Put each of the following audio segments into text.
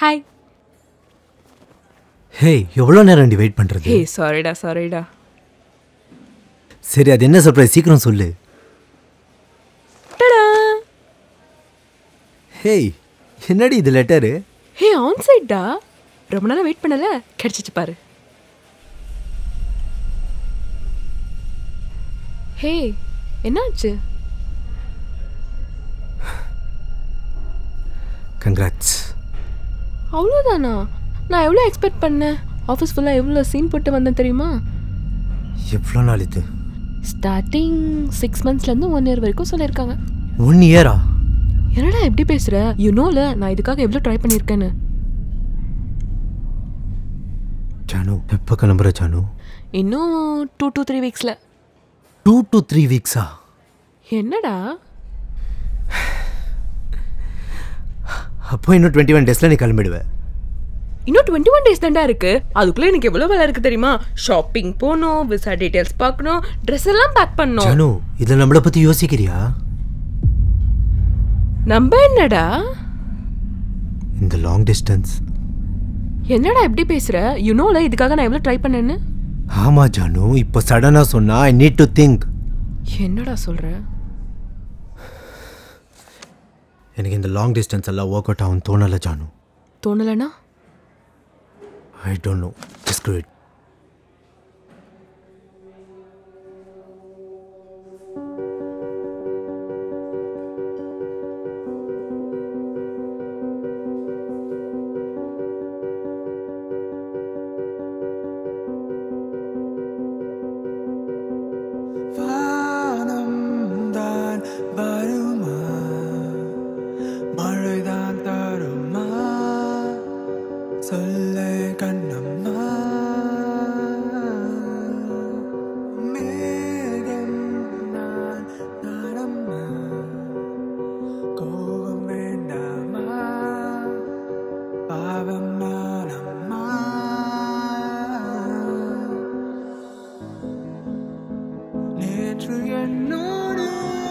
hi hey எவ்வளோ நேரம் wait பண்ணுறது ஹே சாரிடா சாரிடா சரி அது என்ன சர்ப்ரைஸ் சீக்கிரம் சொல்லு டடா ஹேய் என்னடி இது லெட்டரு ஹே ஆன் சைட்டா ரொம்ப நேரம் வெயிட் பண்ணல கிடைச்சிச்சு பாரு ஹே என்னாச்சு கங்க்ராட்ஸ் அவ்வளோதானா நான் எவ்வளோ எக்ஸ்பெக்ட் பண்ணேன் ஆஃபீஸ் ஃபுல்லாக எவ்வளோ சீன் போட்டு வந்தேன் தெரியுமா எவ்வளோ நாள் இது ஸ்டார்டிங் சிக்ஸ் மந்த்ஸ்லேருந்து ஒன் இயர் வரைக்கும் சொல்லியிருக்காங்க ஒன் இயரா என்னடா எப்படி பேசுகிற யூ நோல நான் இதுக்காக எவ்வளோ ட்ரை பண்ணியிருக்கேன்னு ஜானு எப்போ கிளம்புற ஜானு இன்னும் டூ டூ த்ரீ வீக்ஸில் டூ டு த்ரீ வீக்ஸா என்னடா அப்போ இன்னும் டுவெண்ட்டி ஒன் டேஸில் நீ கிளம்பிடுவேன் இன்னும் டுவெண்ட்டி ஒன் டேஸ் தான்டா இருக்கு அதுக்குள்ளே எனக்கு எவ்வளோ வேலை இருக்கு தெரியுமா ஷாப்பிங் போகணும் விசா டீட்டெயில்ஸ் பார்க்கணும் ட்ரெஸ் எல்லாம் பேக் பண்ணணும் ஜானு இதில் நம்மளை பற்றி யோசிக்கிறியா நம்ம என்னடா இந்த லாங் டிஸ்டன்ஸ் என்னடா எப்படி பேசுற யூ நோல இதுக்காக நான் எவ்வளோ ட்ரை பண்ணேன்னு ஆமா ஜானு இப்போ சடனாக சொன்னா ஐ நீட் டு திங்க் என்னடா சொல்ற எனக்கு இந்த லாங் டிஸ்டன்ஸ் எல்லாம் ஒர்க் அவுட் ஆகும் தோணலை ஜானு தோணலைனா I don't know just it வானம்தான் வருமா மழைதான் தருமா சொல்ல கண்ணம்மா மேகம் நான் நானம்மா கோபம் வேண்டாமா பாவம் நானம்மா நேற்று என்னோடு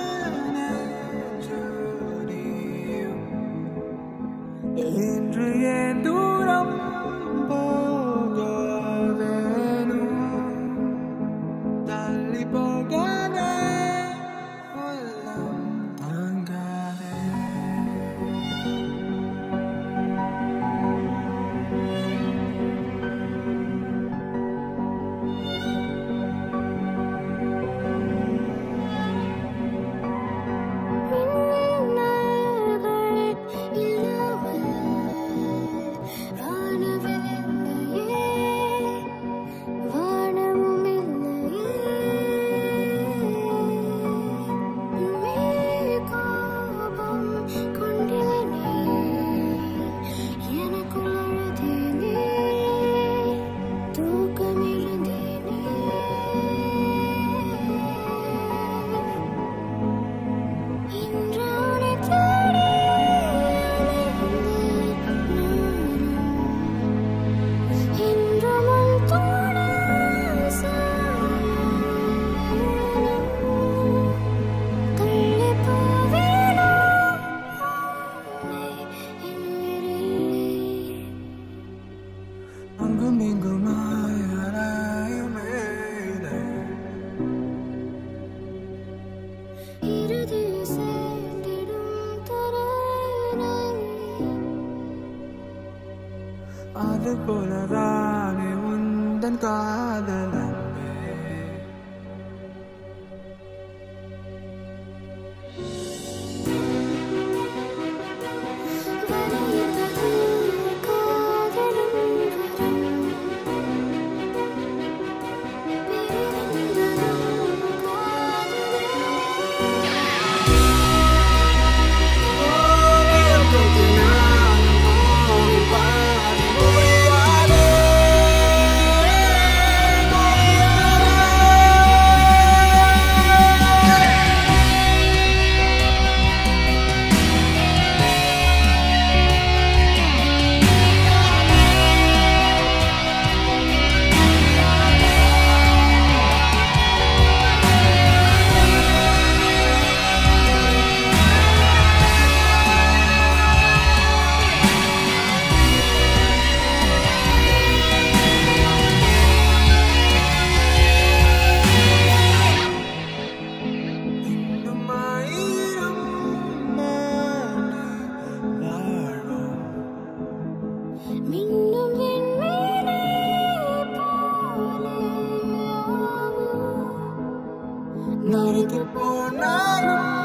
நெஞ்சோடியும் இன்று ஏன் தூரம் போக வேணும் தள்ளி போகாதே உள்ளம் தாங்காதே வானமும் இல்லையே மறந்து போனாலும்